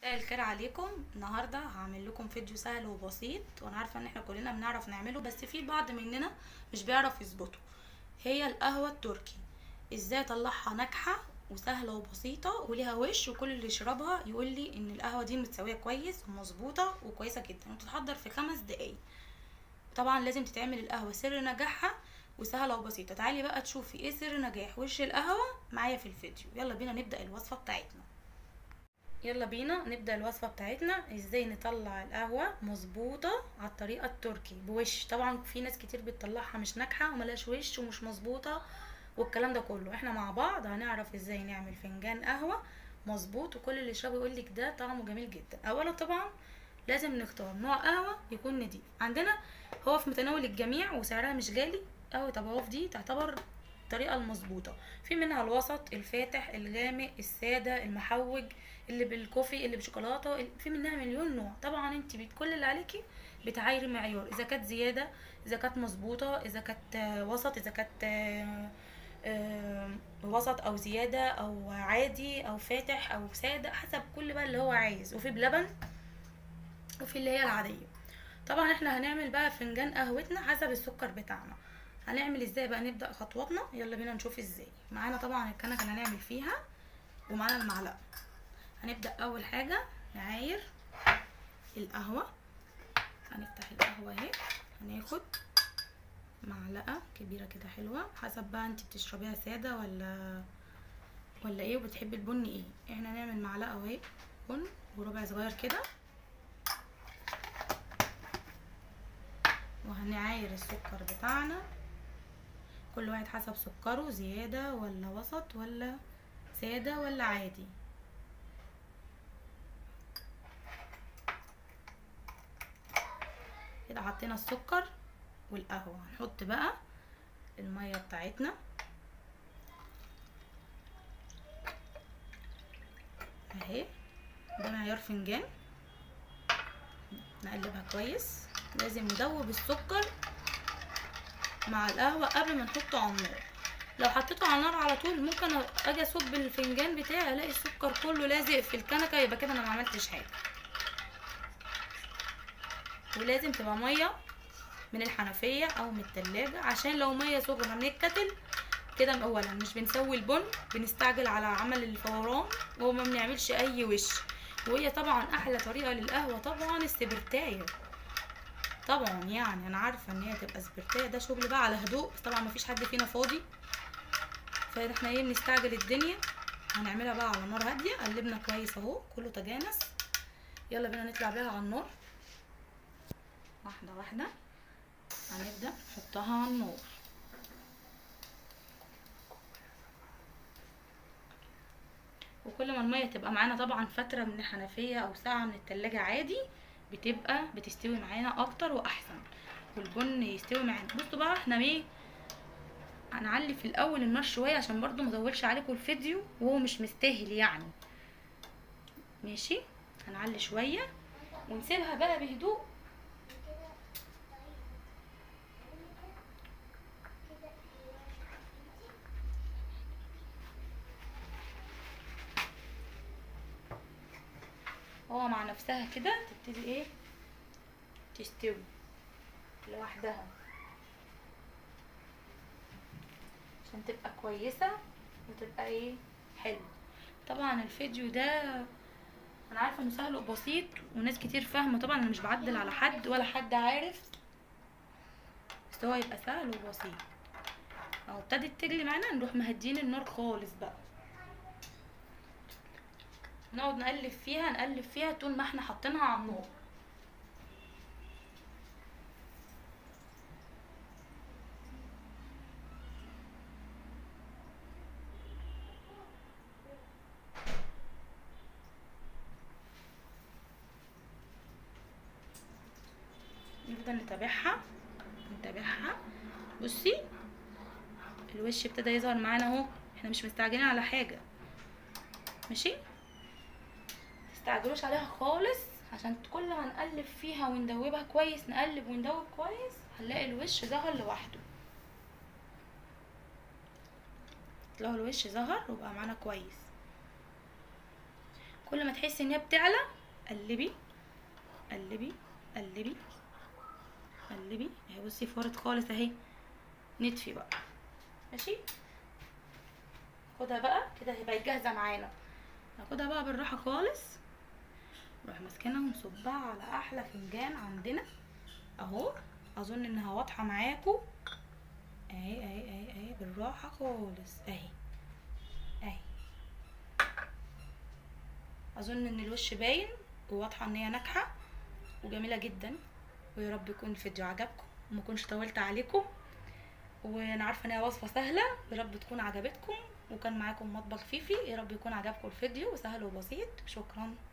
مساء الخير عليكم النهارده هعمل لكم فيديو سهل وبسيط وانا عارفه ان احنا كلنا بنعرف نعمله بس في بعض مننا مش بيعرف يظبطه هي القهوه التركي ازاي اطلعها ناجحه وسهله وبسيطه وليها وش وكل اللي يشربها يقول لي ان القهوه دي متسويه كويس ومظبوطه وكويسه جدا وتتحضر في خمس دقايق طبعا لازم تتعمل القهوه سر نجاحها وسهله وبسيطه تعالي بقى تشوفي ايه سر نجاح وش القهوه معايا في الفيديو يلا بينا نبدا الوصفه بتاعتنا يلا بينا نبدا الوصفه بتاعتنا ازاي نطلع القهوه مظبوطه على الطريقه التركي بوش طبعا في ناس كتير بتطلعها مش ناجحه وملاش وش ومش مظبوطه والكلام ده كله احنا مع بعض هنعرف ازاي نعمل فنجان قهوه مظبوط وكل اللي يشربه يقول لك ده طعمه جميل جدا اولا طبعا لازم نختار نوع قهوه يكون نضيف عندنا هو في متناول الجميع وسعرها مش غالي قهوه ابو عوف دي تعتبر الطريقه المظبوطه في منها الوسط الفاتح الغامق الساده المحوج اللي بالكوفي اللي بشوكولاته في منها مليون نوع طبعا انت كل اللي عليكي بتعايري معيار اذا كانت زياده اذا كانت مظبوطه اذا كانت وسط اذا كانت وسط او زياده او عادي او فاتح او ساده حسب كل بقى اللي هو عايز وفي بلبن وفي اللي هي العاديه طبعا احنا هنعمل بقى فنجان قهوتنا حسب السكر بتاعنا هنعمل ازاي بقى نبدا خطواتنا يلا بينا نشوف ازاي معانا طبعا الكنكه اللي هنعمل فيها ومعانا المعلقه هنبدا اول حاجه نعاير القهوه هنفتح القهوه اهي هناخد معلقه كبيره كده حلوه حسب بقى انت بتشربيها ساده ولا ولا ايه وبتحبي البن ايه احنا هنعمل معلقه اهي بن وربع صغير كده وهنعاير السكر بتاعنا كل واحد حسب سكره زيادة ولا وسط ولا سادة ولا عادي كده حطينا السكر والقهوة هنحط بقى المية بتاعتنا اهي ده معيار فنجان نقلبها كويس لازم ندوب السكر مع القهوة قبل ما نحطه على النار لو حطيته على النار على طول ممكن اجي اصب الفنجان بتاعي الاقي السكر كله لازق في الكنكه يبقى كده انا ما عملتش حاجه ولازم تبقى ميه من الحنفيه او من التلاجة عشان لو ميه سخنه من الكتل كده اولا مش بنسوي البن بنستعجل على عمل الفوران وما بنعملش اي وش وهي طبعا احلى طريقه للقهوه طبعا السبرتايه طبعا يعني انا عارفه ان هي تبقى سبرتايه ده شغل بقى على هدوء بس طبعا مفيش حد فينا فاضي فاحنا ايه بنستعجل الدنيا هنعملها بقى على نار هاديه قلبنا كويس اهو كله تجانس يلا بينا نطلع بيها على النار واحده واحده هنبدا نحطها على النار وكل ما الميه تبقى معانا طبعا فتره من الحنفيه او ساعه من التلاجة عادي بتبقى بتستوي معانا اكتر واحسن والبن يستوي معانا بصوا بقى احنا ايه هنعلي في الاول النار شويه عشان برضو ما اطولش عليكم الفيديو وهو مش مستاهل يعني ماشي هنعلي شويه ونسيبها بقى بهدوء هو مع نفسها كده تبتدي ايه تستوي لوحدها عشان تبقى كويسة وتبقى ايه حلو طبعا الفيديو ده انا عارفه انه سهل وبسيط وناس كتير فاهمه طبعا انا مش بعدل على حد ولا حد عارف بس هو يبقى سهل وبسيط اهو ابتدت تجلي معانا نروح مهدين النار خالص بقى نقعد نقلب فيها نقلب فيها طول ما احنا حاطينها على النار نفضل نتابعها نتابعها بصي الوش ابتدى يظهر معانا اهو احنا مش مستعجلين على حاجه ماشي تستعجلوش عليها خالص عشان كل ما نقلب فيها وندوبها كويس نقلب وندوب كويس هنلاقي الوش ظهر لوحده تلاقوا الوش ظهر وبقى معانا كويس كل ما تحسي ان هي بتعلى قلبي قلبي قلبي قلبي اهي بصي فورت خالص اهي نطفي بقى ماشي خدها بقى كده هي جاهزه معانا ناخدها بقى بالراحه خالص نروح ماسكينها ونصبها على احلى فنجان عندنا اهو اظن انها واضحه معاكم اهي اهي اهي اهي بالراحه خالص اهي اهي اظن ان الوش باين وواضحه ان هي ناجحه وجميله جدا ويا رب يكون الفيديو عجبكم وما كنتش طولت عليكم وانا عارفه ان هي وصفه سهله يا رب تكون عجبتكم وكان معاكم مطبخ فيفي يا رب يكون عجبكم الفيديو وسهل وبسيط شكرا